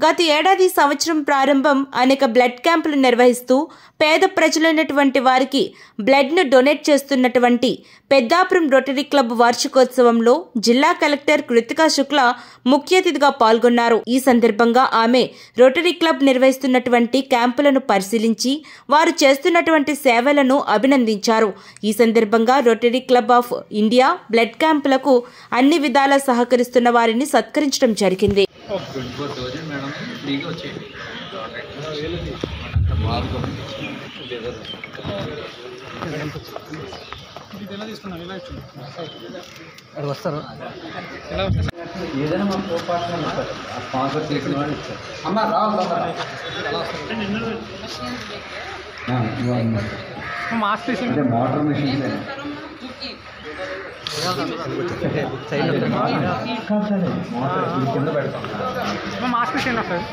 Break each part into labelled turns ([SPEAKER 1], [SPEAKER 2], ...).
[SPEAKER 1] గత ఏడాది సంవత్సరం ప్రారంభం అనేక బ్లడ్ క్యాంపులు నిర్వహిస్తూ పేద ప్రజలైనటువంటి వారికి బ్లడ్ను డొనేట్ చేస్తున్నటువంటి పెద్దాపురం రోటరీ క్లబ్ వార్షికోత్సవంలో జిల్లా కలెక్టర్ కృతికా శుక్ల ముఖ్య అతిథిగా పాల్గొన్నారు ఈ సందర్భంగా ఆమె రోటరీ క్లబ్ నిర్వహిస్తున్నటువంటి క్యాంపులను పరిశీలించి వారు చేస్తున్నటువంటి సేవలను అభినందించారు ఈ సందర్భంగా rotary club of India blood క్యాంపులకు అన్ని విధాలా సహకరిస్తున్న వారిని సత్కరించడం జరిగింది
[SPEAKER 2] ట్వంటీ ఫోర్ థౌజండ్ మేడం ఫ్రీగా వచ్చేయండి
[SPEAKER 3] వస్తారు
[SPEAKER 2] ఏదైనా మా కోపాషన్ ఇస్తారు ఆ స్పాన్సర్ చేసిన వాళ్ళు ఇస్తారు అమ్మ రావాలి
[SPEAKER 3] మాస్క్ తీసి
[SPEAKER 2] అంటే మోటార్ మిషన్స్ మోటార్ కింద పెడతాం
[SPEAKER 3] మాస్క్ తీసేయండి ఒకసారి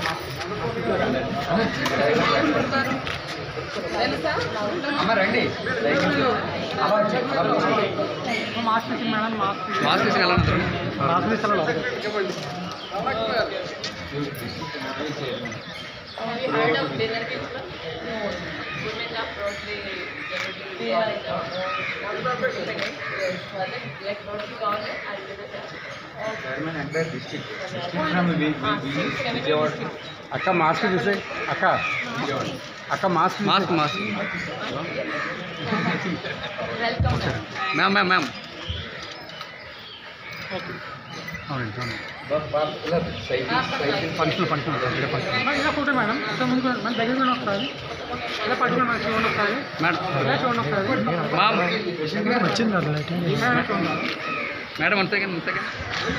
[SPEAKER 2] అమ్మ రండి
[SPEAKER 3] మాస్క్ తీసి మేడం మాస్క్ తీసి
[SPEAKER 2] మాస్క్ తీసుకు ఎలా ఉంటారు
[SPEAKER 3] మాస్క్ తీసాను
[SPEAKER 4] Have you heard of dinner kids club? No. Women of Rotary Generally. Yeah. Like Rotary College, I'll do the
[SPEAKER 2] Vijayawada
[SPEAKER 3] అక్క మాస్క్ తీసే అక్క అక్క mask
[SPEAKER 2] mask mask
[SPEAKER 4] Welcome.
[SPEAKER 2] Ma'am ma'am ma'am
[SPEAKER 3] అవునండి అవునండి
[SPEAKER 2] సైకిల్ సైకిల్
[SPEAKER 3] పంచులు పంచులు ఇక్కడ పంచులు ఇలా ఫోటో మేడం ఇక్కడ ముందు మన దగ్గర కూడా ఒకసారి ఇలా పట్టుకుని మనకి చూడండి ఒకసారి
[SPEAKER 2] మేడం
[SPEAKER 3] ఇలా చూడండి ఒకసారి
[SPEAKER 2] మామ్
[SPEAKER 3] వచ్చింది కదా ఇలా చూడండి
[SPEAKER 2] madam one second one second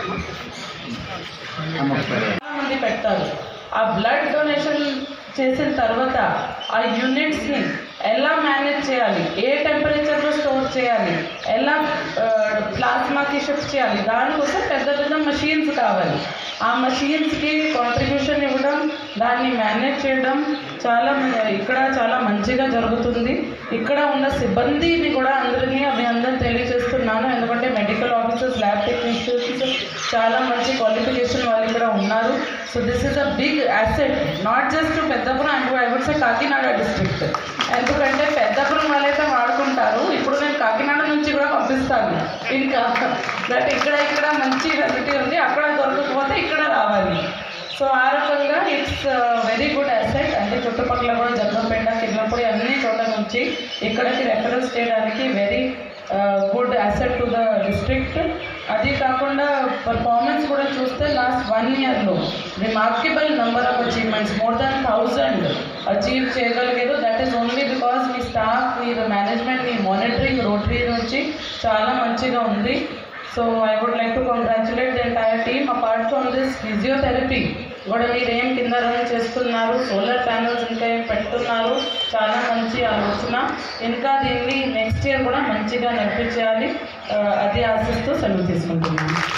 [SPEAKER 5] మంది పెడతారు ఆ బ్లడ్ డొనేషన్ చేసిన తర్వాత ఆ యూనిట్స్ని ఎలా మేనేజ్ చేయాలి ఏ టెంపరేచర్లో స్టోర్ చేయాలి ఎలా ప్లాస్మాకి షిఫ్ట్ చేయాలి దానికోసం పెద్ద పెద్ద మషీన్స్ కావాలి ఆ మషీన్స్కి కాంట్రిబ్యూషన్ ఇవ్వడం దాన్ని మేనేజ్ చేయడం చాలా మ- ఇక్కడ చాలా మంచిగా జరుగుతుంది ఇక్కడ ఉన్న సిబ్బందిని కూడా అందరినీ అవి అందరూ తెలియజేస్తున్నాను ఎందుకంటే మెడికల్ ఆఫీసర్స్ ల్యాబ్ టెక్నీషియన్స్ చాలా మంచి క్వాలిఫికేషన్ వాళ్ళు ఇక్కడ ఉన్నారు so this is a big asset not just Peddapuram and I would say Kakinada district ఎందుకంటే పెద్దపురం వాళ్ళైతే వాడుకుంటారు ఇప్పుడు నేను కాకినాడ నుంచి కూడా పంపిస్తాను ఇంకా దట్ ఇక్కడ ఇక్కడ మంచి ఫెసిలిటీ ఉంది అక్కడ దొరకకపోతే ఇక్కడ రావాలి సో ఆ రకంగా ఇట్స్ వెరీ గుడ్ అసెట్ అంటే చుట్టుపక్కల కూడా జగ్గంపేట కిర్లపూడి అన్ని చోట్ల నుంచి ఇక్కడికి రెఫరెన్స్ చేయడానికి very good asset to the district అది కాకుండా పర్ఫార్మెన్స్ కూడా చూస్తే లాస్ట్ వన్ ఇయర్లో remarkable number of achievements more than thousand achieve చేయగలిగారు దట్ ఈస్ ఓన్లీ బికాస్ మీ స్టాఫ్ మీ మేనేజ్మెంట్ మీ మానిటరింగ్ రోటరీ నుంచి చాలా మంచిగా ఉంది so I would like to congratulate the entire team apart from this physiotherapy కూడా మీరు ఏం కింద రన్ చేస్తున్నారు సోలార్ ప్యానల్స్ ఇంకా ఏం పెడుతున్నారు చాలా మంచి ఆలోచన ఇంకా దీన్ని నెక్స్ట్ ఇయర్ కూడా మంచిగా నడిపించాలి ఆ, అది ఆశిస్తూ సెలవు తీసుకుంటున్నాను